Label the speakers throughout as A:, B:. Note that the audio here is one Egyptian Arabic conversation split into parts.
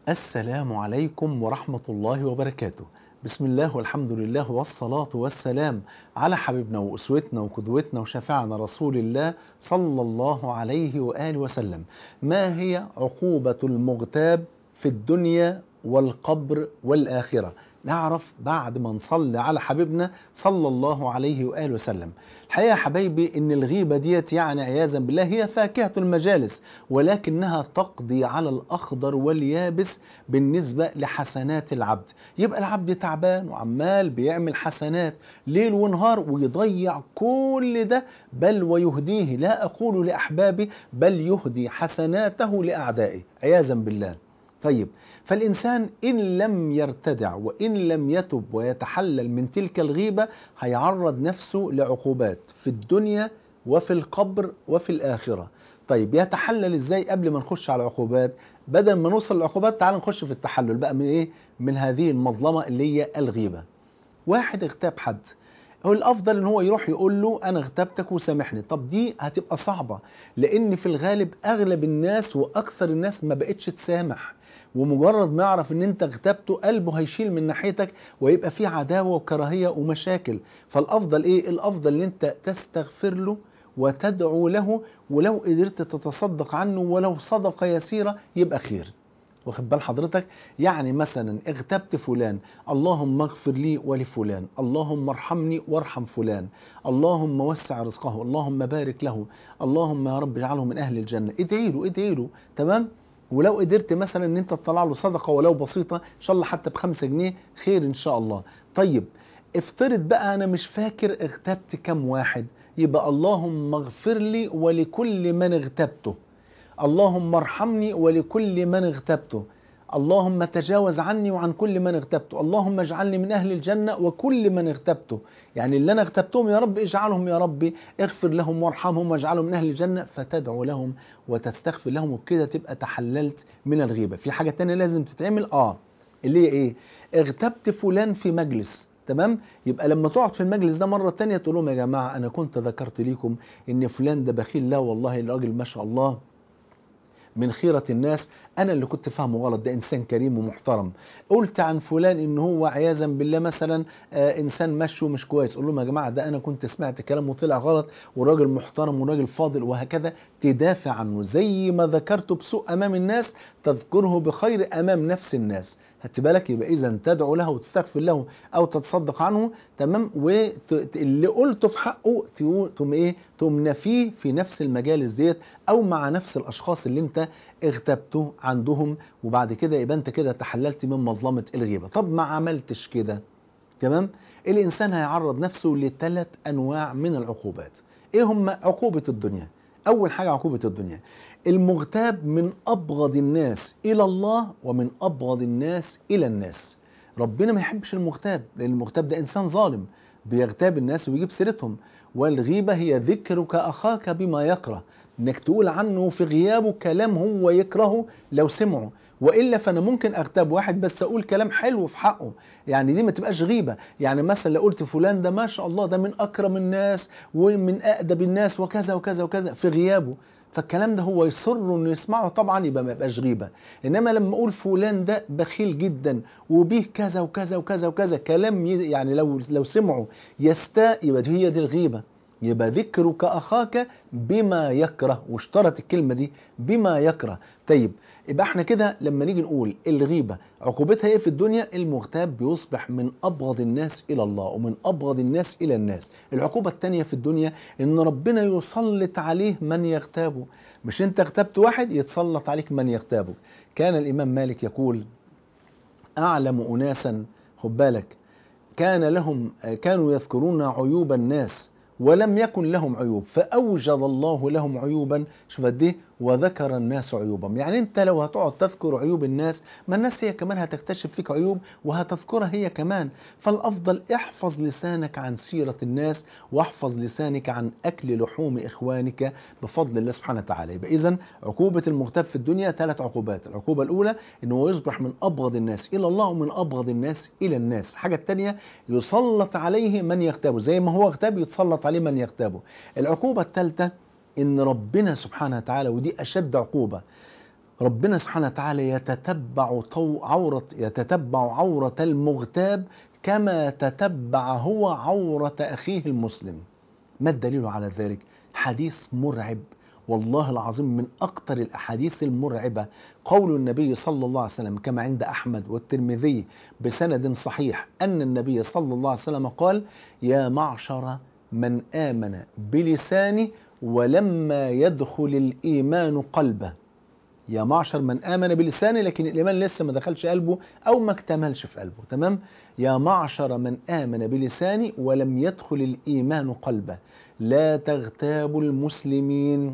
A: السلام عليكم ورحمة الله وبركاته بسم الله والحمد لله والصلاة والسلام على حبيبنا وأسوتنا وقدوتنا وشفاعنا رسول الله صلى الله عليه وآله وسلم ما هي عقوبة المغتاب في الدنيا والقبر والآخرة نعرف بعد ما نصلي على حبيبنا صلى الله عليه وآله وسلم الحقيقة يا حبايبي ان الغيبة ديت يعني عياذا بالله هي فاكهة المجالس ولكنها تقضي على الأخضر واليابس بالنسبة لحسنات العبد يبقى العبد تعبان وعمال بيعمل حسنات ليل ونهار ويضيع كل ده بل ويهديه لا أقول لأحبابي بل يهدي حسناته لأعدائه عياذا بالله طيب فالإنسان إن لم يرتدع وإن لم يتب ويتحلل من تلك الغيبة هيعرض نفسه لعقوبات في الدنيا وفي القبر وفي الآخرة طيب يتحلل إزاي قبل ما نخش على العقوبات بدل ما نوصل للعقوبات تعال نخش في التحلل بقى من إيه من هذه المظلمة اللي هي الغيبة واحد اغتاب حد هو الافضل ان هو يروح يقول له انا اغتبتك وسامحني طب دي هتبقى صعبه لان في الغالب اغلب الناس واكثر الناس ما بقتش تسامح ومجرد ما يعرف ان انت اغتبته قلبه هيشيل من ناحيتك ويبقى في عداوه وكراهيه ومشاكل فالافضل ايه الافضل ان انت تستغفر له وتدعو له ولو قدرت تتصدق عنه ولو صدقه يسيره يبقى خير واخد بال حضرتك يعني مثلا اغتبت فلان اللهم اغفر لي ولفلان اللهم ارحمني وارحم فلان اللهم وسع رزقه اللهم بارك له اللهم يا رب اجعله من اهل الجنه ادعي له ادعي له تمام ولو قدرت مثلا ان انت تطلع له صدقه ولو بسيطه ان شاء الله حتى بخمسة جنيه خير ان شاء الله طيب افترض بقى انا مش فاكر اغتبت كم واحد يبقى اللهم اغفر لي ولكل من اغتبته اللهم ارحمني ولكل من اغتبته اللهم تجاوز عني وعن كل من اغتبته اللهم اجعلني من أهل الجنة وكل من اغتبته يعني اللي أنا اغتبتهم يا رب اجعلهم يا ربي اغفر لهم وارحمهم واجعلهم من أهل الجنة فتدعو لهم وتستغفر لهم وبكده تبقى تحللت من الغيبة في حاجة تانية لازم تتعمل آه اللي هي إيه اغتبت فلان في مجلس تمام يبقى لما تقعد في المجلس ده مرة تانية تقول لهم يا جماعة أنا كنت ذكرت ليكم إن فلان ده بخيل لا والله الراجل ما شاء الله من خيرة الناس أنا اللي كنت فاهمه غلط ده إنسان كريم ومحترم قلت عن فلان إن هو عياذا بالله مثلا آه إنسان مشي ومش كويس قول لهم يا جماعة ده أنا كنت سمعت كلام وطلع غلط وراجل محترم وراجل فاضل وهكذا تدافع عنه زي ما ذكرته بسوء أمام الناس تذكره بخير أمام نفس الناس خدت بالك يبقى اذا تدعو له وتستغفر له او تتصدق عنه تمام واللي قلته في حقه تقوم ايه تقوم نفيه في نفس المجالس ديت او مع نفس الاشخاص اللي انت اغتبته عندهم وبعد كده يبقى انت كده تحللت من مظلمه الغيبه طب ما عملتش كده تمام الانسان هيعرض نفسه لثلاث انواع من العقوبات ايه هم عقوبه الدنيا اول حاجه عقوبه الدنيا المغتاب من أبغض الناس إلى الله ومن أبغض الناس إلى الناس ربنا ما يحبش المغتاب لأن المغتاب ده إنسان ظالم بيغتاب الناس ويجيب سيرتهم والغيبة هي ذكرك أخاك بما يكره إنك تقول عنه في غيابه كلام هو يكرهه لو سمعه والا فانا ممكن اغتاب واحد بس اقول كلام حلو في حقه يعني دي ما تبقاش غيبه يعني مثلا لو قلت فلان ده ما شاء الله ده من اكرم الناس ومن اادب الناس وكذا وكذا وكذا في غيابه فالكلام ده هو يصر انه يسمعه طبعا يبقى ما يبقاش غيبه انما لما اقول فلان ده بخيل جدا وبيه كذا وكذا وكذا وكذا كلام يعني لو لو سمعه يستاء يبقى هي دي الغيبه يبقى ذكرك اخاك بما يكره واشترط الكلمه دي بما يكره طيب يبقى احنا كده لما نيجي نقول الغيبه عقوبتها ايه في الدنيا المغتاب بيصبح من ابغض الناس الى الله ومن ابغض الناس الى الناس العقوبه الثانيه في الدنيا ان ربنا يسلط عليه من يغتابه مش انت اغتبت واحد يتسلط عليك من يغتابك كان الامام مالك يقول اعلم اناسا خد بالك كان لهم كانوا يذكرون عيوب الناس ولم يكن لهم عيوب فأوجد الله لهم عيوبا شوف قد ايه وذكر الناس عيوبهم يعني انت لو هتقعد تذكر عيوب الناس ما الناس هي كمان هتكتشف فيك عيوب وهتذكرها هي كمان فالافضل احفظ لسانك عن سيرة الناس واحفظ لسانك عن اكل لحوم اخوانك بفضل الله سبحانه وتعالى يبقى اذا عقوبة المغتاب في الدنيا ثلاث عقوبات العقوبة الاولى انه يصبح من ابغض الناس الى الله ومن ابغض الناس الى الناس الحاجة الثانية يسلط عليه من يغتابه زي ما هو اغتاب يتسلط عليه من يغتابه العقوبة الثالثة ان ربنا سبحانه وتعالى ودي اشد عقوبه ربنا سبحانه وتعالى يتتبع طو عورة يتتبع عورة المغتاب كما تتبع هو عورة أخيه المسلم ما الدليل على ذلك حديث مرعب والله العظيم من أكثر الأحاديث المرعبة قول النبي صلى الله عليه وسلم كما عند أحمد والترمذي بسند صحيح أن النبي صلى الله عليه وسلم قال يا معشر من آمن بلسانه ولما يدخل الإيمان قلبه يا معشر من آمن بلسانه لكن الإيمان لسه ما دخلش قلبه أو ما اكتملش في قلبه تمام يا معشر من آمن بلسانه ولم يدخل الإيمان قلبه لا تغتابوا المسلمين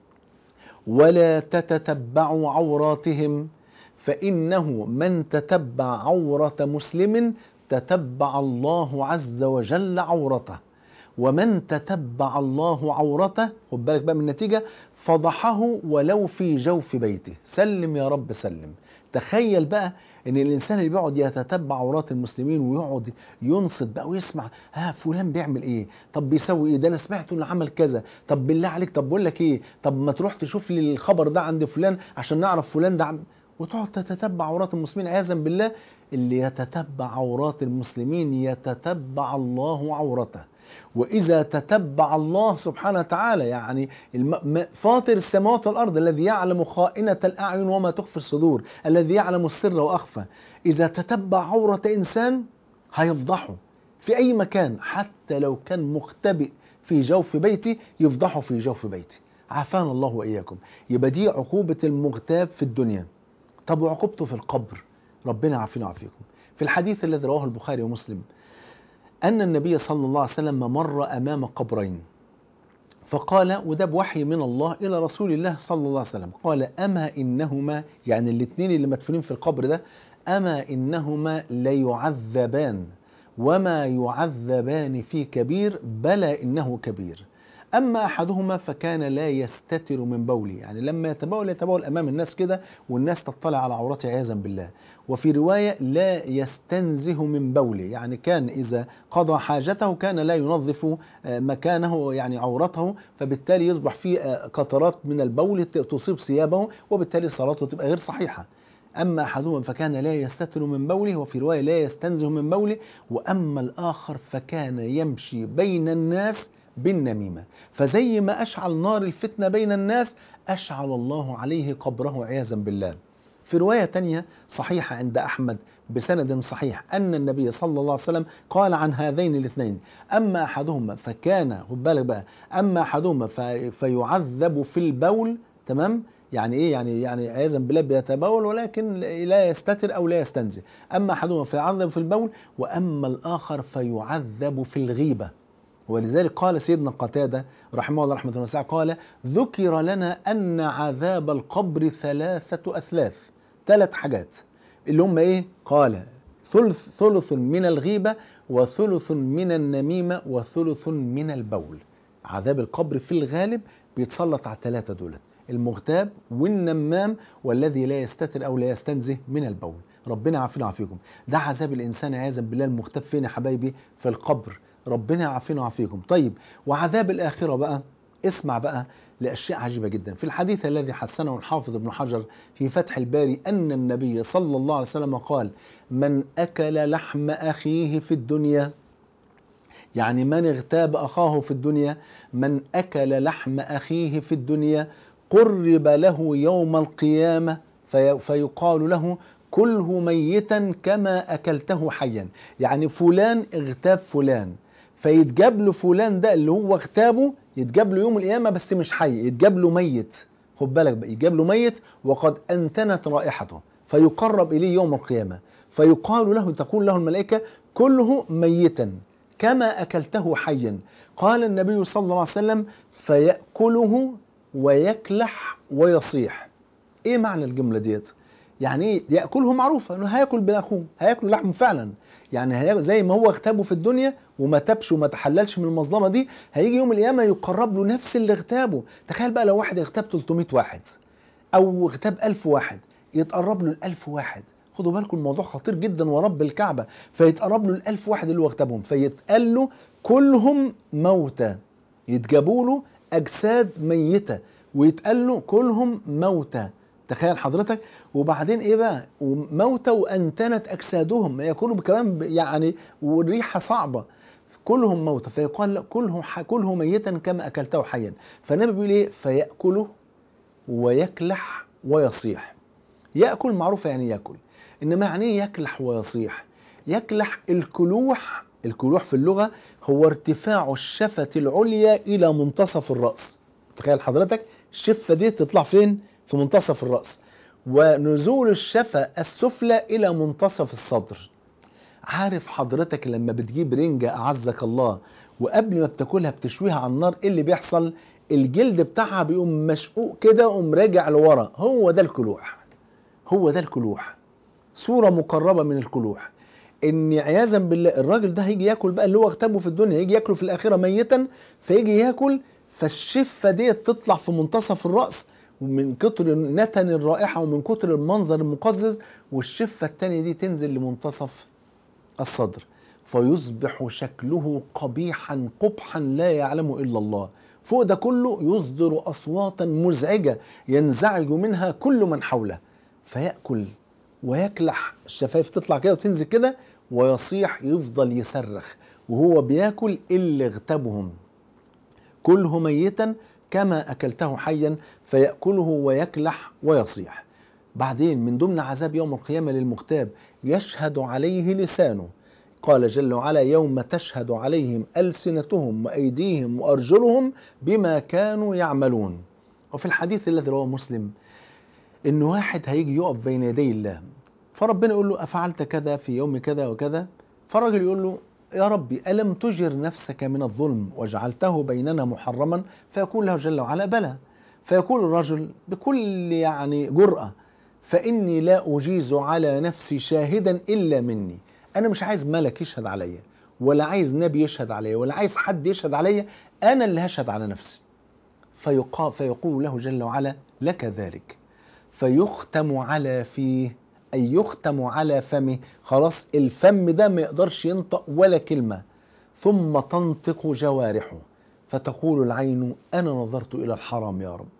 A: ولا تتتبعوا عوراتهم فإنه من تتبع عورة مسلم تتبع الله عز وجل عورته ومن تتبع الله عورته خد بالك بقى من النتيجة فضحه ولو في جوف بيته سلم يا رب سلم تخيل بقى ان الانسان اللي بيقعد يتتبع عورات المسلمين ويقعد ينصت بقى ويسمع ها فلان بيعمل ايه طب بيسوي ايه ده انا سمعت انه عمل كذا طب بالله عليك طب بقول لك ايه طب ما تروح تشوف لي الخبر ده عند فلان عشان نعرف فلان ده عم... وتقعد تتتبع عورات المسلمين عياذا بالله اللي يتتبع عورات المسلمين يتتبع الله عورته وإذا تتبع الله سبحانه وتعالى يعني الم... فاطر السماوات والأرض الذي يعلم خائنة الأعين وما تخفي الصدور الذي يعلم السر وأخفى إذا تتبع عورة إنسان هيفضحه في أي مكان حتى لو كان مختبئ في جوف بيتي يفضحه في جوف بيتي عافانا الله وإياكم يبقى دي عقوبة المغتاب في الدنيا طب وعقوبته في القبر ربنا يعافينا ويعافيكم في الحديث الذي رواه البخاري ومسلم أن النبي صلى الله عليه وسلم مر أمام قبرين فقال وده بوحي من الله إلى رسول الله صلى الله عليه وسلم قال أما إنهما يعني الاثنين اللي مدفونين في القبر ده أما إنهما ليعذبان وما يعذبان في كبير بلى إنه كبير أما أحدهما فكان لا يستتر من بوله يعني لما يتبول يتبول أمام الناس كده والناس تطلع على عورته عياذا بالله وفي رواية لا يستنزه من بوله يعني كان إذا قضى حاجته كان لا ينظف مكانه يعني عورته فبالتالي يصبح فيه قطرات من البول تصيب ثيابه وبالتالي صلاته تبقى غير صحيحة أما أحدهما فكان لا يستتر من بوله وفي رواية لا يستنزه من بوله وأما الآخر فكان يمشي بين الناس بالنميمة فزي ما أشعل نار الفتنة بين الناس أشعل الله عليه قبره عياذا بالله في رواية تانية صحيحة عند أحمد بسند صحيح أن النبي صلى الله عليه وسلم قال عن هذين الاثنين أما أحدهما فكان خد بالك بقى أما أحدهما في فيعذب في البول تمام يعني ايه يعني يعني عياذا بالله بيتبول ولكن لا يستتر او لا يستنزه اما احدهما فيعذب في البول واما الاخر فيعذب في الغيبه ولذلك قال سيدنا قتادة رحمه الله رحمة الله قال ذكر لنا أن عذاب القبر ثلاثة أثلاث ثلاث حاجات اللي هم إيه قال ثلث, ثلث من الغيبة وثلث من النميمة وثلث من البول عذاب القبر في الغالب بيتسلط على الثلاثة دولت المغتاب والنمام والذي لا يستتر أو لا يستنزه من البول ربنا يعافينا ويعافيكم ده عذاب الإنسان عياذا بالله المغتاب فين يا حبايبي في القبر ربنا يعافينا ويعافيكم طيب وعذاب الآخرة بقى اسمع بقى لأشياء عجيبة جدا في الحديث الذي حسنه الحافظ ابن حجر في فتح الباري أن النبي صلى الله عليه وسلم قال من أكل لحم أخيه في الدنيا يعني من اغتاب أخاه في الدنيا من أكل لحم أخيه في الدنيا قرب له يوم القيامة في فيقال له كله ميتا كما أكلته حيا يعني فلان اغتاب فلان فيتجاب له فلان ده اللي هو اغتابه يتجاب له يوم القيامه بس مش حي يتجاب له ميت خد بالك بقى يتجاب له ميت وقد انتنت رائحته فيقرب اليه يوم القيامه فيقال له تقول له الملائكه كله ميتا كما اكلته حيا قال النبي صلى الله عليه وسلم فياكله ويكلح ويصيح ايه معنى الجمله ديت يعني ايه ياكله معروفه انه هياكل بين اخوه هياكل لحمه فعلا يعني هي زي ما هو اغتابه في الدنيا وما تبش وما تحللش من المظلمه دي هيجي يوم القيامه يقرب له نفس اللي اغتابه تخيل بقى لو واحد اغتاب 300 واحد او اغتاب 1000 واحد يتقرب له ال 1000 واحد خدوا بالكم الموضوع خطير جدا ورب الكعبه فيتقرب له ال 1000 واحد اللي هو اغتابهم فيتقال له كلهم موتى يتجابوا له اجساد ميته ويتقال له كلهم موتى تخيل حضرتك وبعدين ايه بقى وموتى وانتنت اجسادهم ياكلوا كمان ب- يعني والريحه صعبه كلهم موتى فيقال لا، كله ح- كله ميتا كما اكلته حيا فالنبي بيقول ايه فياكله ويكلح ويصيح ياكل معروف يعني ياكل انما يعني ايه يكلح ويصيح يكلح الكلوح الكلوح في اللغه هو ارتفاع الشفه العليا الى منتصف الراس تخيل حضرتك الشفه دي تطلع فين في منتصف الراس ونزول الشفه السفلى الى منتصف الصدر عارف حضرتك لما بتجيب رنجة أعزك الله وقبل ما بتاكلها بتشويها على النار ايه اللي بيحصل الجلد بتاعها بيقوم مشقوق كده وقوم راجع لورا هو ده الكلوح هو ده الكلوح صورة مقربة من الكلوح ان عياذا بالله الراجل ده هيجي ياكل بقى اللي هو اغتابه في الدنيا هيجي ياكله في الاخره ميتا فيجي ياكل فالشفه ديت تطلع في منتصف الراس ومن كتر نتن الرائحه ومن كتر المنظر المقزز والشفه التانية دي تنزل لمنتصف الصدر فيصبح شكله قبيحا قبحا لا يعلمه الا الله فوق ده كله يصدر اصواتا مزعجه ينزعج منها كل من حوله فياكل ويكلح الشفايف تطلع كده وتنزل كده ويصيح يفضل يصرخ وهو بياكل اللي اغتابهم كله ميتا كما اكلته حيا فياكله ويكلح ويصيح بعدين من ضمن عذاب يوم القيامه للمغتاب يشهد عليه لسانه قال جل وعلا يوم تشهد عليهم ألسنتهم وأيديهم وأرجلهم بما كانوا يعملون وفي الحديث الذي رواه مسلم إن واحد هيجي يقف بين يدي الله فربنا يقول له أفعلت كذا في يوم كذا وكذا فالراجل يقول له يا ربي ألم تجر نفسك من الظلم وجعلته بيننا محرما فيقول له جل وعلا بلى فيقول الرجل بكل يعني جرأة فإني لا أجيز على نفسي شاهدا إلا مني أنا مش عايز ملك يشهد عليا ولا عايز نبي يشهد عليا ولا عايز حد يشهد عليا أنا اللي هشهد على نفسي فيقال فيقول له جل وعلا لك ذلك فيختم على فيه أي يختم على فمه خلاص الفم ده ما يقدرش ينطق ولا كلمة ثم تنطق جوارحه فتقول العين أنا نظرت إلى الحرام يا رب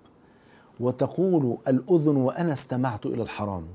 A: وتقول الأذن وأنا استمعت إلى الحرام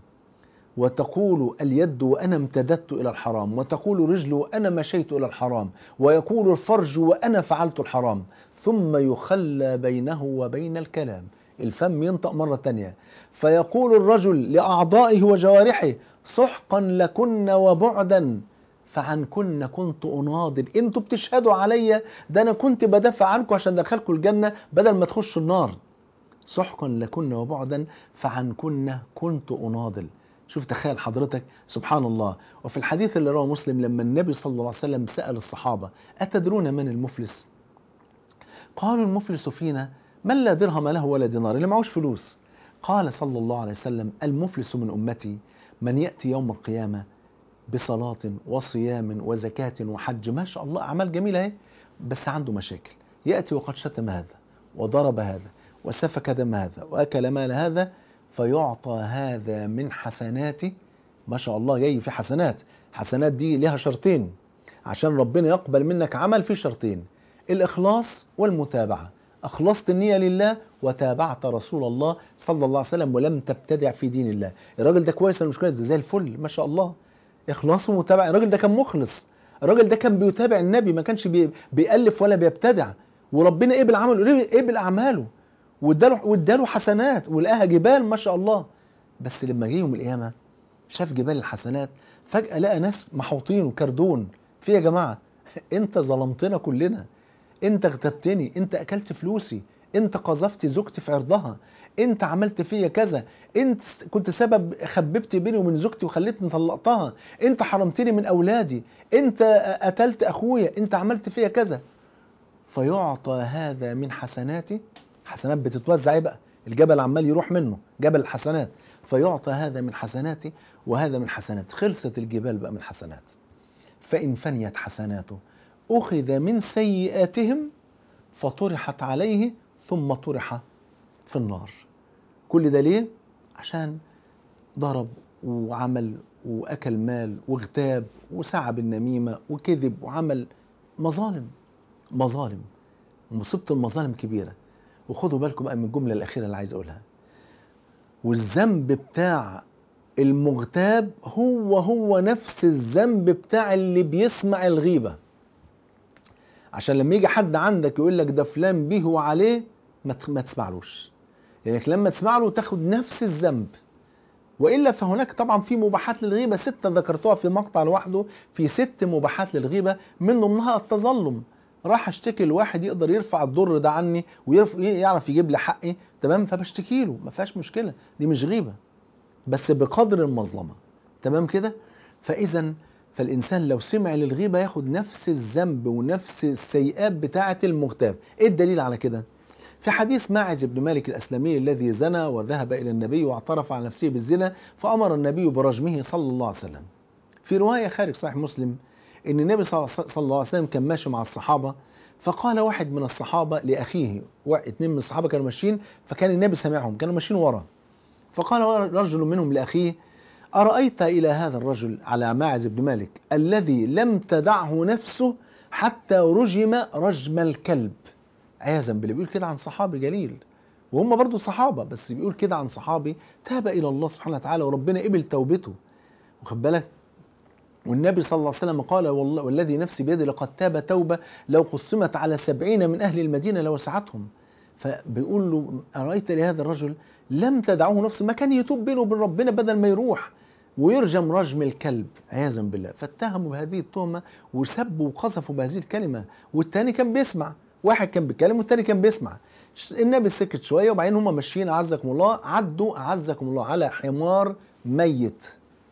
A: وتقول اليد وأنا امتددت إلى الحرام وتقول الرجل وأنا مشيت إلى الحرام ويقول الفرج وأنا فعلت الحرام ثم يخلى بينه وبين الكلام الفم ينطق مرة تانية فيقول الرجل لأعضائه وجوارحه سحقا لكن وبعدا فعنكن كنت أناضل انتوا بتشهدوا عليا ده أنا كنت بدافع عنكم عشان أدخلكم الجنة بدل ما تخشوا النار سحقا لكن وبعدا فعنكن كنت أناضل شوف تخيل حضرتك سبحان الله وفي الحديث اللي رواه مسلم لما النبي صلى الله عليه وسلم سأل الصحابة أتدرون من المفلس قالوا المفلس فينا من لا درهم له ولا دينار اللي معهوش فلوس قال صلى الله عليه وسلم المفلس من أمتي من يأتي يوم القيامة بصلاة وصيام وزكاة وحج ما شاء الله أعمال جميلة اهي بس عنده مشاكل يأتي وقد شتم هذا وضرب هذا وسفك دم هذا وأكل مال هذا فيعطى هذا من حسناته ما شاء الله جاي في حسنات حسنات دي لها شرطين عشان ربنا يقبل منك عمل في شرطين الإخلاص والمتابعة أخلصت النية لله وتابعت رسول الله صلى الله عليه وسلم ولم تبتدع في دين الله الراجل ده كويس ولا مش كويس ده زي الفل ما شاء الله إخلاص ومتابعة الراجل ده كان مخلص الراجل ده كان بيتابع النبي ما كانش بي... بيألف ولا بيبتدع وربنا قبل عمله قبل أعماله واداله واداله حسنات ولقاها جبال ما شاء الله بس لما جه يوم القيامه شاف جبال الحسنات فجاه لقى ناس محوطين وكردون في يا جماعه انت ظلمتنا كلنا انت اغتبتني انت اكلت فلوسي انت قذفت زوجتي في عرضها انت عملت فيا كذا انت كنت سبب خببت بيني وبين زوجتي وخليتني طلقتها انت حرمتني من اولادي انت قتلت اخويا انت عملت فيا كذا فيعطى هذا من حسناتي حسنات بتتوزع ايه بقى الجبل عمال يروح منه جبل الحسنات فيعطى هذا من حسناتي وهذا من حسنات خلصت الجبال بقى من حسنات فإن فنيت حسناته أخذ من سيئاتهم فطرحت عليه ثم طرح في النار كل ده ليه؟ عشان ضرب وعمل وأكل مال واغتاب وسعى بالنميمة وكذب وعمل مظالم مظالم مصيبة المظالم كبيرة وخدوا بالكم بقى من الجملة الأخيرة اللي عايز أقولها والذنب بتاع المغتاب هو هو نفس الذنب بتاع اللي بيسمع الغيبة عشان لما يجي حد عندك يقول لك ده فلان به وعليه ما ت- ما تسمعلوش لانك لما تسمع له تاخد نفس الذنب والا فهناك طبعا في مباحات للغيبه سته ذكرتها في مقطع لوحده في ست مباحات للغيبه من ضمنها التظلم راح اشتكي لواحد يقدر يرفع الضر ده عني ويعرف يجيب لي حقي تمام فبشتكي له ما فيهاش مشكله دي مش غيبه بس بقدر المظلمه تمام كده فاذا فالانسان لو سمع للغيبه ياخد نفس الذنب ونفس السيئات بتاعه المغتاب ايه الدليل على كده في حديث ماعز بن مالك الأسلمي الذي زنى وذهب إلى النبي واعترف على نفسه بالزنا فأمر النبي برجمه صلى الله عليه وسلم في رواية خارج صحيح مسلم أن النبي صلى الله عليه وسلم كان ماشي مع الصحابة فقال واحد من الصحابة لأخيه اثنين من الصحابة كانوا ماشيين فكان النبي سمعهم كانوا ماشيين ورا فقال رجل منهم لأخيه أرأيت إلى هذا الرجل على ماعز بن مالك الذي لم تدعه نفسه حتى رجم رجم الكلب عياذا بالله بيقول كده عن صحابي جليل وهم برضو صحابة بس بيقول كده عن صحابي تاب إلى الله سبحانه وتعالى وربنا قبل توبته واخد بالك والنبي صلى الله عليه وسلم قال والله والذي نفسي بيده لقد تاب توبة لو قسمت على سبعين من أهل المدينة لوسعتهم فبيقول له أرأيت لهذا الرجل لم تدعوه نفسه ما كان يتوب بينه وبين ربنا بدل ما يروح ويرجم رجم الكلب عياذا بالله فاتهموا بهذه التهمة وسبوا وقذفوا بهذه الكلمة والتاني كان بيسمع واحد كان بيتكلم والتاني كان بيسمع النبي سكت شويه وبعدين هم ماشيين اعزكم الله عدوا اعزكم الله على حمار ميت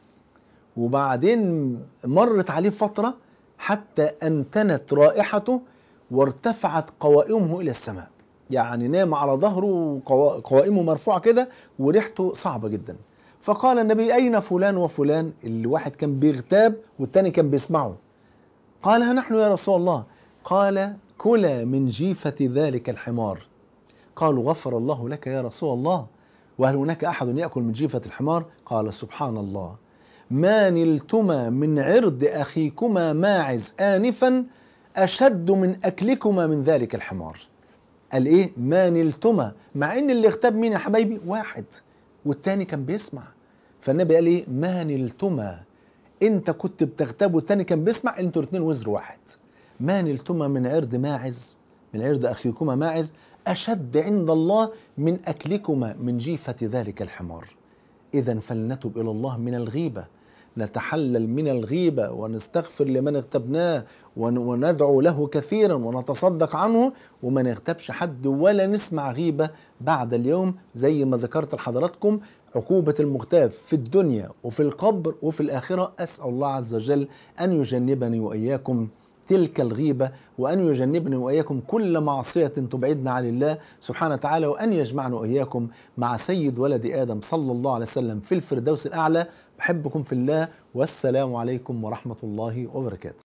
A: وبعدين مرت عليه فتره حتى انتنت رائحته وارتفعت قوائمه الى السماء يعني نام على ظهره وقوائمه مرفوعه كده وريحته صعبه جدا فقال النبي اين فلان وفلان الواحد كان بيغتاب والتاني كان بيسمعه قال ها نحن يا رسول الله قال كلا من جيفة ذلك الحمار قالوا غفر الله لك يا رسول الله وهل هناك أحد يأكل من جيفة الحمار قال سبحان الله ما نلتما من عرض أخيكما ماعز آنفا أشد من أكلكما من ذلك الحمار قال إيه ما نلتما مع إن اللي اغتاب مين يا حبايبي واحد والتاني كان بيسمع فالنبي قال إيه ما نلتما انت كنت بتغتاب والتاني كان بيسمع انتوا الاثنين وزر واحد ما نلتما من عرض ماعز من عرض أخيكما ماعز أشد عند الله من أكلكما من جيفة ذلك الحمار إذا فلنتب إلى الله من الغيبة نتحلل من الغيبة ونستغفر لمن اغتبناه وندعو له كثيرا ونتصدق عنه وما نغتبش حد ولا نسمع غيبة بعد اليوم زي ما ذكرت لحضراتكم عقوبة المغتاب في الدنيا وفي القبر وفي الآخرة أسأل الله عز وجل أن يجنبني وإياكم تلك الغيبة وأن يجنبني وإياكم كل معصية تبعدنا عن الله سبحانه وتعالى وأن يجمعنا وإياكم مع سيد ولد آدم صلى الله عليه وسلم في الفردوس الأعلى بحبكم في الله والسلام عليكم ورحمة الله وبركاته